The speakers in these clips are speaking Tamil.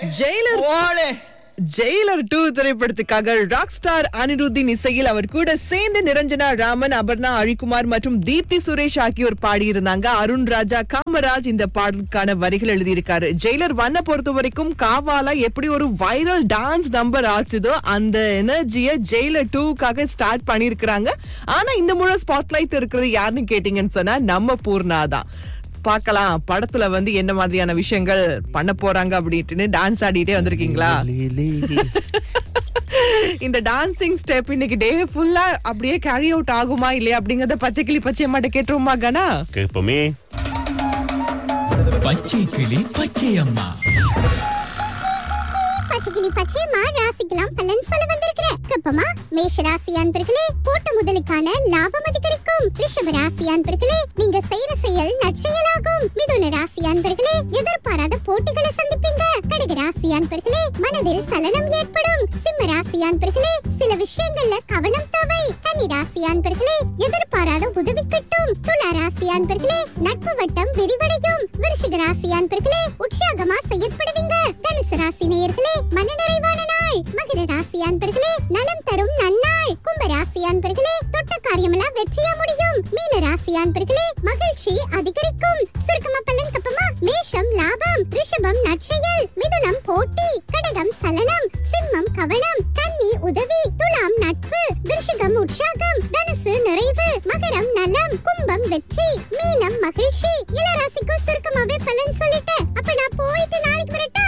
ஜெயிலர் ஓலே ஜெயிலர் டூ திரைப்படத்துக்காக ராக் ஸ்டார் அனிருத்தின் இசையில் அவர் கூட சேர்ந்து நிரஞ்சனா ராமன் அபர்ணா அழிகுமார் மற்றும் தீப்தி சுரேஷ் ஆகியோர் பாடியிருந்தாங்க அருண் ராஜா காமராஜ் இந்த பாடலுக்கான வரிகள் எழுதியிருக்காரு ஜெயிலர் ஒன்ன பொறுத்த வரைக்கும் காவாலா எப்படி ஒரு வைரல் டான்ஸ் நம்பர் ஆச்சுதோ அந்த எனர்ஜியை ஜெயிலர் டூக்காக ஸ்டார்ட் பண்ணியிருக்கிறாங்க ஆனா இந்த முறை ஸ்பாட்லைட் இருக்கிறது யாருன்னு கேட்டீங்கன்னு சொன்னா நம்ம பூர்ணா தான் பார்க்கலாம் படத்துல வந்து என்ன மாதிரியான விஷயங்கள் பண்ண போறாங்க அப்படின்ட்டு டான்ஸ் ஆடிட்டே வந்திருக்கீங்களா இந்த டான்சிங் ஸ்டெப் இன்னைக்கு டே ஃபுல்லா அப்படியே கேரி அவுட் ஆகுமா இல்லையா அப்படிங்கறத பச்சை கிளி பச்சை மாட்ட கேட்டுருமா கனா கேட்போமே பச்சை கிளி பச்சை அம்மா பச்சைக்கிளி பச்சையம்மா ராசிக்கெல்லாம் பலன் சொல்ல வந்திருக்கிற கப்பமா மேஷ ராசி அன்பர்களே போட்ட முதலுக்கான லாபம் அதிகரிக்கும் ரிஷப ராசி அன்பர்களே நீங்க செய்யற செயல் நற்செயலாகும் மிதுன ராசி அன்பர்களே எதிர்பாராத போட்டிகளை சந்திப்பீங்க கடக ராசி அன்பர்களே மனதில் சலனம் ஏற்படும் சிம்ம ராசி அன்பர்களே சில விஷயங்கள்ல கவனம் தேவை கன்னி ராசி அன்பர்களே எதிர்பாராத உதவி கிட்டும் துலா ராசி அன்பர்களே நட்பு வட்டம் விரிவடையும் விருஷிக ராசி அன்பர்களே உற்சாகமா செயற்படுவீங்க தனுசு ராசி நேயர்களே மனநிறைவான நாள் மகர ராசி அன்பர்களே நலம் தரும் நன்னாள் கும்ப ராசி அன்பர்களே தொட்ட காரியமெல்லாம் வெற்றியா முடியும் மீன ராசி அன்பர்களே மகிழ்ச்சி அதிகரிக்கும் சுருக்கமா பலன் கப்பமா மேஷம் லாபம் ரிஷபம் நற்செயல் மிதுனம் போட்டி கடகம் சலனம் சிம்மம் கவனம் கன்னி உதவி துலாம் நட்பு விருஷிகம் உற்சாகம் தனுசு நிறைவு மகரம் நலம் கும்பம் வெற்றி மீனம் மகிழ்ச்சி இளராசிக்கும் சுருக்கமாவே பலன் சொல்லிட்டேன் அப்ப நான் போயிட்டு நாளைக்கு வரட்டா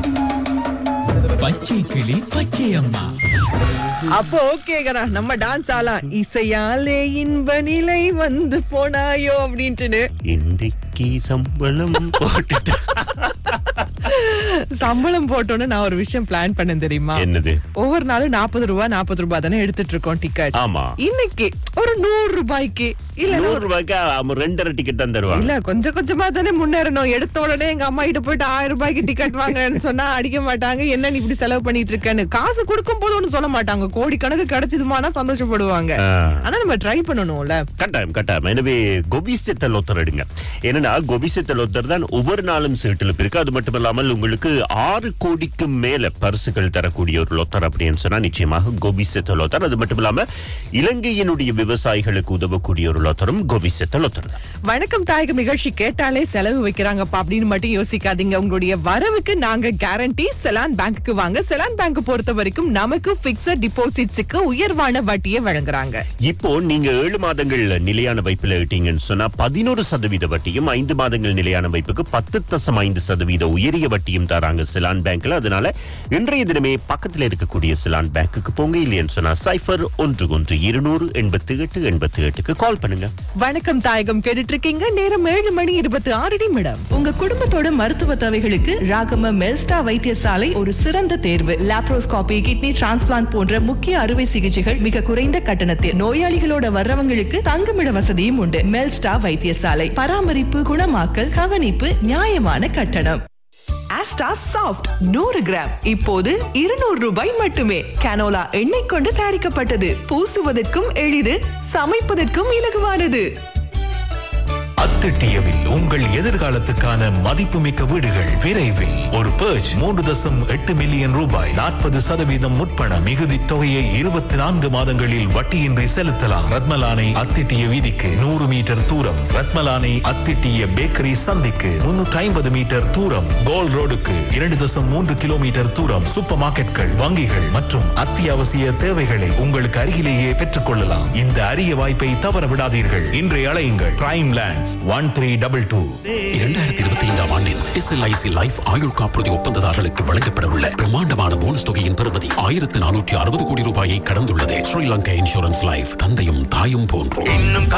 பச்சை கிளி பச்சை அம்மா அப்போ ஓகே கனா நம்ம டான்ஸ் ஆலாம் இசையாலே இன்ப நிலை வந்து போனாயோ அப்படின்ட்டு இன்றைக்கு சம்பளம் போட்டுட்டு சம்பளம் போட்டோன்னு நான் ஒரு விஷயம் பிளான் பண்ணேன் தெரியுமா என்னது ஒவ்வொரு நாளும் நாற்பது ரூபாய் நாற்பது ரூபாய் தானே எடுத்துட்டு இருக்கோம் டிக்கெட் ஆமா இன்னைக்கு ஒரு நூறு ரூபாய்க்கு இல்ல நூறு ரூபாய்க்கு அவன் ரெண்டரை டிக்கெட் தான் தருவாங்க இல்ல கொஞ்சம் கொஞ்சமா தானே முன்னேறணும் எடுத்த உடனே எங்க அம்மா கிட்ட போயிட்டு ஆயிரம் ரூபாய்க்கு டிக்கெட் வாங்குறேன்னு சொன்னா அடிக்க மாட்டாங்க என்ன நீ இப்படி செலவு பண்ணிட்டு இருக்கேன்னு காசு கொடுக்கும் போது ஒண்ணு சொல்ல மாட்டாங்க கோடி கணக்கு கிடைச்சதுமானா சந்தோஷப்படுவாங்க ஆ. ஆனா நம்ம ட்ரை பண்ணணும்ல கட்டாயம் கட்டாயம் எனவே கோபிசெத்த லொத்தர் எடுங்க ஏன்னா கோபிசெத்த லொத்தர் தான் ஒவ்வொரு நாளும் சீட்டில் இருக்கு அது மட்டும் இல்லாமல் உங்களுக்கு ஆறு கோடிக்கு மேல பரிசுகள் தரக்கூடிய ஒரு லொத்தர் அப்படின்னு சொன்னா நிச்சயமாக கோபிசெத்த லொத்தர் அது மட்டும் இல்லாம இலங்கையினுடைய விவசாயிகளுக்கு உதவக்கூடிய ஒரு லொத்தரும் கோபிசெத்த லொத்தர் தான் வணக்கம் தாயகம் நிகழ்ச்சி கேட்டாலே செலவு வைக்கிறாங்கப்பா அப்படின்னு மட்டும் யோசிக்காதீங்க உங்களுடைய வரவுக்கு நாங்க கேரண்டி செலான் பேங்க்குக்கு வாங்க செலான் பேங்க் பொறுத்த வரைக்கும் நமக்கு பிக்சட் டிபாசிட்ஸுக்கு உயர்வான வட்டியை வழங்குறாங்க இப்போ நீங்க ஏழு மாதங்கள் நிலையான வைப்புல இட்டீங்கன்னு சொன்னா பதினோரு சதவீத வட்டியும் ஐந்து மாதங்கள் நிலையான வைப்புக்கு பத்து தசம் ஐந்து சதவீத உயரிய வட்டியும் தராங்க சிலான் பேங்க்ல அதனால இன்றைய தினமே பக்கத்துல இருக்கக்கூடிய சிலான் பேங்க்குக்கு போங்க இல்லையன்னு சொன்னா சைஃபர் ஒன்று ஒன்று இருநூறு எண்பத்தி எட்டு எண்பத்தி எட்டுக்கு கால் பண்ணுங்க வணக்கம் தாயகம் கேட்டுட்டு இருக்கீங்க நேரம் ஏழு மணி இருபத்தி ஆறு நிமிடம் உங்க குடும்பத்தோட மருத்துவ தேவைகளுக்கு ராகம மெல்ஸ்டா வைத்தியசாலை ஒரு சிறந்த தேர்வு லாப்ரோஸ்கோபி கிட்னி டிரான்ஸ்பிளான்ட் போன்ற முக்கிய அறுவை சிகிச்சைகள் மிக குறைந்த கட்டணத்தில் நோயாளிகளோட வர்றவங்களுக்கு தங்குமிட வசதியும் உண்டு மெல்ஸ்டா வைத்தியசாலை பராமரிப்பு குணமாக்கல் கவனிப்பு நியாயமான கட்டணம் ஆஸ்டா சாஃப்ட் நூறு கிராம் இப்போது இருநூறு ரூபாய் மட்டுமே கனோலா எண்ணெய் கொண்டு தயாரிக்கப்பட்டது பூசுவதற்கும் எளிது சமைப்பதற்கும் இலகுவானது அத்திட்டியவில் உங்கள் எதிர்காலத்துக்கான மதிப்புமிக்க வீடுகள் விரைவில் ஒரு பர்ச் மூன்று தசம் எட்டு மில்லியன் ரூபாய் நாற்பது சதவீதம் முற்பணம் மிகுதி தொகையை இருபத்தி நான்கு மாதங்களில் வட்டியின்றி செலுத்தலாம் ரத்மலானை அத்திட்டிய வீதிக்கு நூறு மீட்டர் தூரம் ரத்மலானை அத்திட்டிய பேக்கரி சந்திக்கு முன்னூற்றி ஐம்பது மீட்டர் தூரம் கோல் ரோடுக்கு இரண்டு தசம் மூன்று கிலோமீட்டர் தூரம் சூப்பர் மார்க்கெட்கள் வங்கிகள் மற்றும் அத்தியாவசிய தேவைகளை உங்களுக்கு அருகிலேயே பெற்றுக் கொள்ளலாம் இந்த அரிய வாய்ப்பை தவற விடாதீர்கள் இன்றைய அழையுங்கள் prime lands one three double two இரண்டாயிரத்தி இருபத்தி ஐந்தாம் ஆண்டின் எஸ்எல்ஐசி லைஃப் ஆயுள் காப்புறுதி ஒப்பந்ததாரர்களுக்கு வழங்கப்படவுள்ள பிரம்மாண்டமான போனஸ் தொகையின் பெறுமதி ஆயிரத்து நானூற்றி அறுபது கோடி ரூபாயை கடந்துள்ளது ஸ்ரீலங்கா இன்சூரன்ஸ் லைஃப் தந்தையும் தாயும் போன்றோம் இன்னும்